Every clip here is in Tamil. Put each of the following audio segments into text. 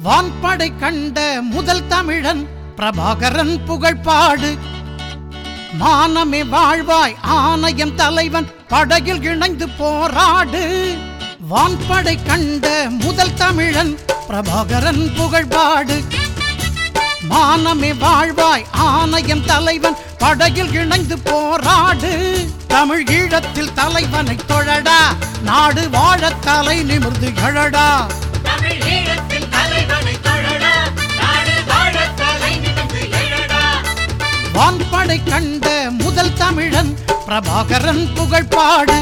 வான்படை கண்ட முதல் தமிழன் பிரபாகரன் புகழ்பாடு மானமே வாழ்வாய் ஆணையம் தலைவன் படகில் இணைந்து போராடு வான்படை கண்ட முதல் தமிழன் பிரபாகரன் புகழ்பாடு மானமே வாழ்வாய் ஆணையம் தலைவன் படகில் இணைந்து போராடு தமிழ் ஈழத்தில் தலைவனை தொழடா நாடு வாழத் தலை நிமிர்ந்து எழடா தமிழ் ஈழத்தில் தலைவனை தொழடா நாடு வாழத் தலை நிமிர்ந்து எழடா வான்படை கண்ட முதல் தமிழன் பிரபாகரன் புகழ்பாடு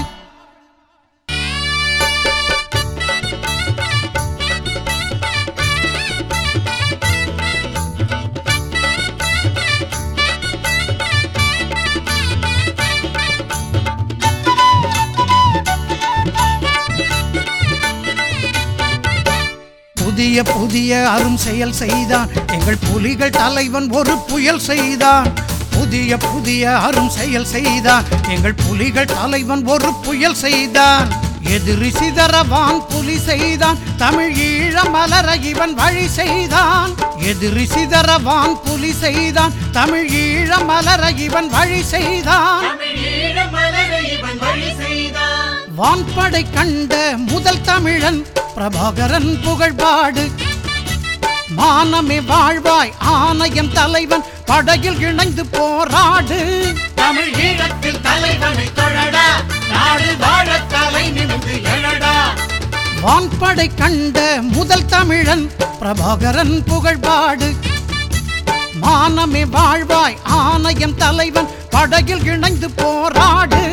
புதிய புதிய அரும் செயல் செய்தான் எங்கள் புலிகள் தலைவன் ஒரு புயல் செய்தான் புதிய புதிய அரும் செயல் செய்தான் எங்கள் புலிகள் தலைவன் ஒரு புயல் செய்தான் எதிரி சிதறவான் புலி செய்தான் தமிழ் ஈழ மலர இவன் வழி செய்தான் எதிரி சிதறவான் புலி செய்தான் தமிழ் ஈழ மலர இவன் வழி செய்தான் தமிழ் ஈழ மலர இவன் வழி செய்தான் வான்படை கண்ட முதல் தமிழன் பிரபாகரன் புகழ்பாடு மானமே வாழ்வாய் ஆணையம் தலைவன் படகில் இணைந்து போராடு தமிழ் ஈழத்தில் தலைவனை தொழடா நாடு வாழத் தலை நிமிர்ந்து எழடா வான்படை கண்ட முதல் தமிழன் பிரபாகரன் புகழ்பாடு மானமே வாழ்வாய் ஆணையம் தலைவன் படகில் இணைந்து போராடு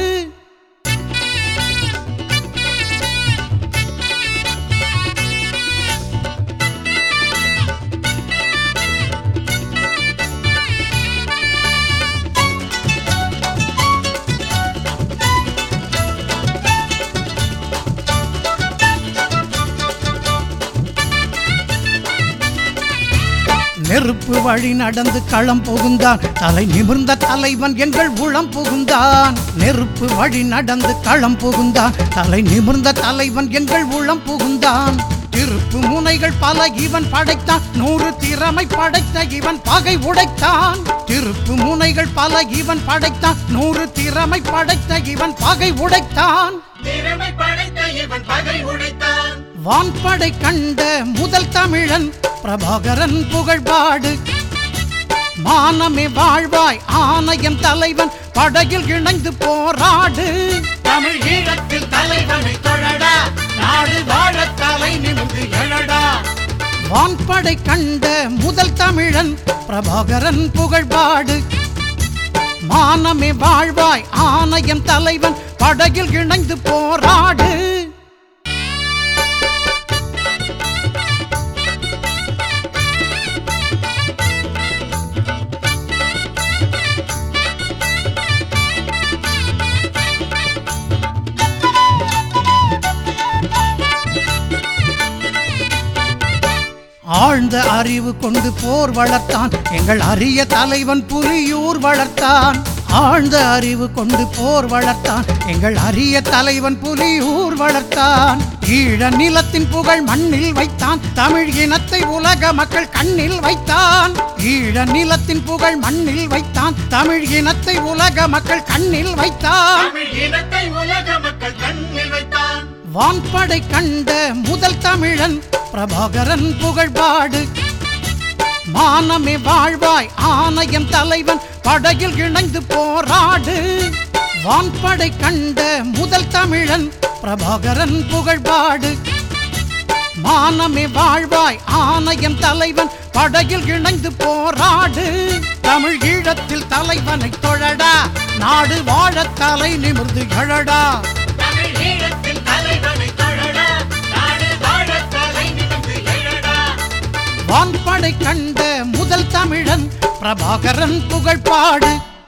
நெருப்பு வழி நடந்து களம் புகுந்தான் தலை நிமிர்ந்த தலைவன் எங்கள் உளம் புகுந்தான் நெருப்பு வழி நடந்து களம் புகுந்தான் தலை நிமிர்ந்த தலைவன் எங்கள் உளம் புகுந்தான் திருப்பு முனைகள் பல இவன் படைத்தான் நூறு திறமை படைத்த இவன் பகை உடைத்தான் திருப்பு முனைகள் பல இவன் படைத்தான் நூறு திறமை படைத்த இவன் பகை உடைத்தான் திறமை படைத்த இவன் பகை உடைத்தான் வான்படை கண்ட முதல் தமிழன் பிரபாகரன் புகழ்பாடு மானமே வாழ்வாய் ஆணையம் தலைவன் படகில் இணைந்து போராடு தமிழ் ஈழத்தில் தலைவனை தொழடா நாடு வாழத் தலை நிமிர்ந்து எழடா வான்படை கண்ட முதல் தமிழன் பிரபாகரன் புகழ்பாடு மானமே வாழ்வாய் ஆணையம் தலைவன் படகில் இணைந்து போராடு ஆழ்ந்த அறிவு கொண்டு போர் வளர்த்தான் எங்கள் அரிய தலைவன் புலியூர் வளர்த்தான் ஆழ்ந்த அறிவு கொண்டு போர் வளர்த்தான் எங்கள் அரிய தலைவன் புலியூர் வளர்த்தான் ஈழ நிலத்தின் புகழ் மண்ணில் வைத்தான் தமிழ் இனத்தை உலக மக்கள் கண்ணில் வைத்தான் ஈழ நிலத்தின் புகழ் மண்ணில் வைத்தான் தமிழ் இனத்தை உலக மக்கள் கண்ணில் வைத்தான் தமிழ் இனத்தை உலக மக்கள் கண்ணில் வைத்தான் வான்படை கண்ட முதல் தமிழன் பிரபாகரன் புகழ்பாடு மானமே வாழ்வாய் ஆணையம் தலைவன் படகில் இணைந்து போராடு வான்படை கண்ட முதல் தமிழன் பிரபாகரன் புகழ்பாடு மானமே வாழ்வாய் ஆணையம் தலைவன் படகில் இணைந்து போராடு தமிழ் ஈழத்தில் தலைவனை தொழடா நாடு வாழத் தலை நிமிர்ந்து எழடா தமிழ் ஈழத்தில் தலைவனை தொழடா நாடு வாழத் தலை நிமிர்ந்து எழடா வான்படை கண்ட முதல் தமிழன் பிரபாகரன் புகழ்பாடு